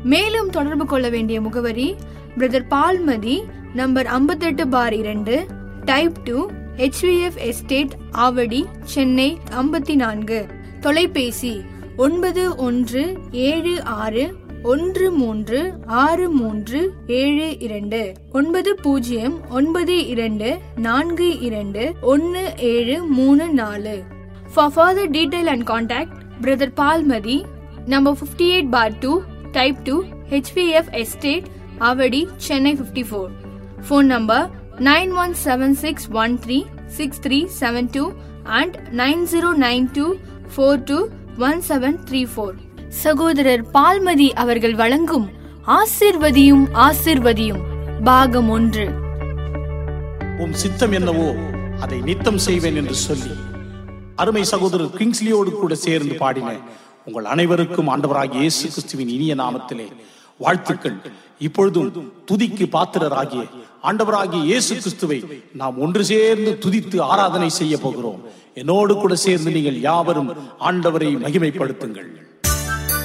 மேலும் தொடர்பு கொள்ள வேண்டிய முகவரி பிரதர் பால்மதி நம்பர் 58 பார் இரண்டு type two HVF estate Avadi Chennai ஐம்பத்தி நான்கு தொலைபேசி ஒன்பது ஒன்று ஏழு ஆறு ஒன்று மூன்று ஆறு மூன்று ஏழு இரண்டு ஒன்பது பூஜ்ஜியம் ஒன்பது இரண்டு நான்கு இரண்டு ஒன்று ஏழு மூணு நாலு For further detail and contact, Brother Palmadi, number 58 bar 2, type 2, HVF Estate, Avadi, Chennai 54. Phone number 9176136372 and 9092421734. சகோதரர் பால்மதி அவர்கள் வழங்கும் ஆசிர்வதியும் ஆசிர்வதியும் பாகம் ஒன்று உம் சித்தம் என்னவோ அதை நித்தம் செய்வேன் என்று சொல்லி அருமை சகோதரர் கிங்ஸ்லியோடு கூட சேர்ந்து பாடின உங்கள் அனைவருக்கும் ஆண்டவராகிய இயேசு கிறிஸ்துவின் இனிய நாமத்திலே வாழ்த்துக்கள் இப்பொழுதும் துதிக்கு பாத்திரராகிய ஆண்டவராகிய இயேசு கிறிஸ்துவை நாம் ஒன்று சேர்ந்து துதித்து ஆராதனை செய்ய போகிறோம் என்னோடு கூட சேர்ந்து நீங்கள் யாவரும் ஆண்டவரை மகிமைப்படுத்துங்கள்